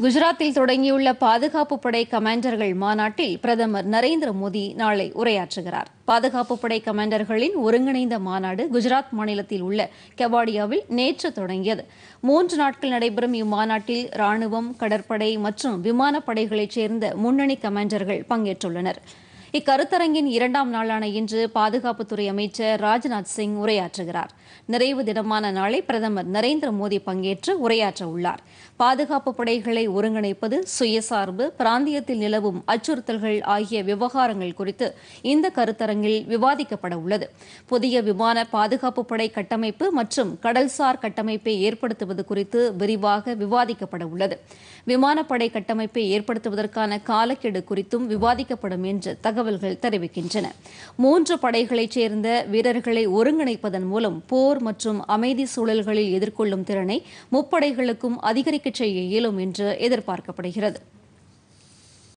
குஜராத்தில் தொடங்கியுள்ள பாதுகாப்பு படை கமாண்டர்கள் மாநாட்டில் பிரதமர் நரேந்திர மோடி நாளை உரையாற்றுகிறார் பாதுகாப்பு படை கமாண்டர்களின் ஒருங்கிணைந்த மாநாடு குஜராத் மாநிலத்தில் உள்ள கெவாடியாவில் நேற்று தொடங்கியது மூன்று நாட்கள் நடைபெறும் இம்மாநாட்டில் ராணுவம் கடற்படை மற்றும் விமானப்படைகளைச் சேர்ந்த முன்னணி கமாண்டர்கள் பங்கேற்றுள்ளனர் இக்கருத்தரங்கின் இரண்டாம் நாளான இன்று பாதுகாப்புத்துறை அமைச்சர் ராஜ்நாத் சிங் உரையாற்றுகிறார் நிறைவு தினமான நாளை பிரதமர் நரேந்திர மோடி பங்கேற்று உரையாற்ற உள்ளார் பாதுகாப்பு படைகளை ஒருங்கிணைப்பது சுயசார்பு பிராந்தியத்தில் நிலவும் அச்சுறுத்தல்கள் ஆகிய விவகாரங்கள் குறித்து இந்த கருத்தரங்கில் விவாதிக்கப்பட உள்ளது புதிய விமான பாதுகாப்பு படை கட்டமைப்பு மற்றும் கடல்சார் கட்டமைப்பை ஏற்படுத்துவது குறித்து விரிவாக விவாதிக்கப்பட உள்ளது விமானப்படை கட்டமைப்பை ஏற்படுத்துவதற்கான காலக்கெடு குறித்தும் விவாதிக்கப்படும் என்று தகவல்கள் தெரிவிக்கின்றன மூன்று படைகளைச் சேர்ந்த வீரர்களை ஒருங்கிணைப்பதன் மூலம் போர் மற்றும் அமைதி சூழல்களில் எதிர்கொள்ளும் திறனை முப்படைகளுக்கும் அதிகரிக்கச் செய்ய இயலும் என்று எதிர்பார்க்கப்படுகிறது